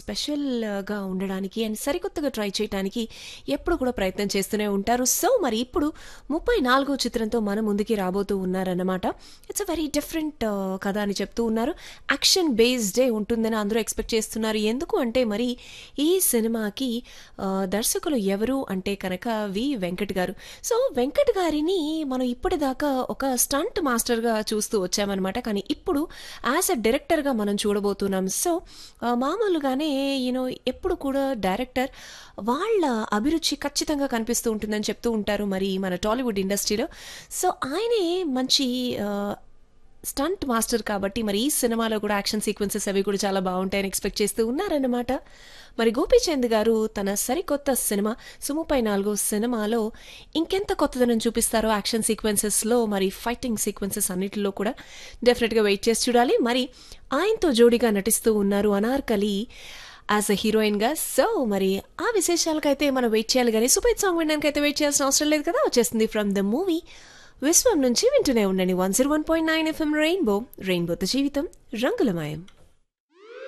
స్పెషల్‌గా ఉండడానికి అండ్ సరికొత్తగా ట్రై చేయటానికి ఎప్పుడు కూడా ప్రయత్నం చేస్తూనే ఉంటారు. సో, మరి ఇప్పుడు 34 చిత్రంతో మన ముందుకి రాబోతూ ఉన్నారన్నమాట. ఇట్స్ అ వెరీ డిఫరెంట్ ఆహ్, కథ అని చెప్తూ ఉన్నారు. యాక్షన్ బేస్డే ఉంటుందని అందరూ ఎక్స్‌పెక్ట్ చేస్తున్నారు. ఎందుకు అంటే మరి ఈ సినిమాకి ఆహ్, దర్శకులు ఎవరు అంటే కనుక వి. వెంకట్ గారు. సో, వెంకట్ గారిని మనం ఇప్పటిదాకా ఒక స్టంట్ మాస్టర్‌గా చూస్తూ వచ్చామన్నమాట. కానీ ఇప్పుడు యాస్ ఎ డైరెక్టర్‌గా మనం చూడబోతున్నాం. సో, ఆహ్, మామూలుగానే యూ నో ఎప్పుడు కూడా డైరెక్టర్ వాళ్ళ అభిరుచి ఖచ్చితంగా కనిపిస్తూ ఉంటుందని చెప్తూ ఉంటారు మరి మన టాలీవుడ్ ఇండస్ట్రీలో. సో, ఆయనే మంచి ఆహ్, స్టంట్ మాస్టర్ కాబట్టి మరి ఈ సినిమాలో కూడా యాక్షన్ సీక్వెన్సెస్ అవి కూడా చాలా బావుంటాయని ఎక్స్‌పెక్ట్ చేస్తూ ఉన్నారన్నమాట. మరి గోపీచంద్ గారు తన సరికొత్త సినిమా 'సుమ-4' సినిమాలో ఇంకెంత కొత్తదనం చూపిస్తారో యాక్షన్ సీక్వెన్సెస్‌లో మరి ఫైటింగ్ సీక్వెన్సెస్ అన్నిటిలో కూడా డెఫినెట్‌గా వెయిట్ చేసి చూడాలి. మరి ఆయనతో జోడీగా నటిస్తూ ఉన్నారు అనార్కలి యాస్ ఎ హీరోయిన్‌గా. సో, మరి ఆ విశేషాలకైతే మనం వెయిట్ చేయాలి గానీ సూపర్ హిట్ సాంగ్ వినడానికైతే వెయిట్ చేయాల్సిన అవసరం లేదు కదా! వచ్చేస్తుంది ఫ్రమ్ ద మూవీ 'విశ్వం' నుంచి వింటూనే ఉండండి 101.9 ఎఫ్ఎం రెయిన్బో రెయిన్బోతో జీవితం రంగులమయం.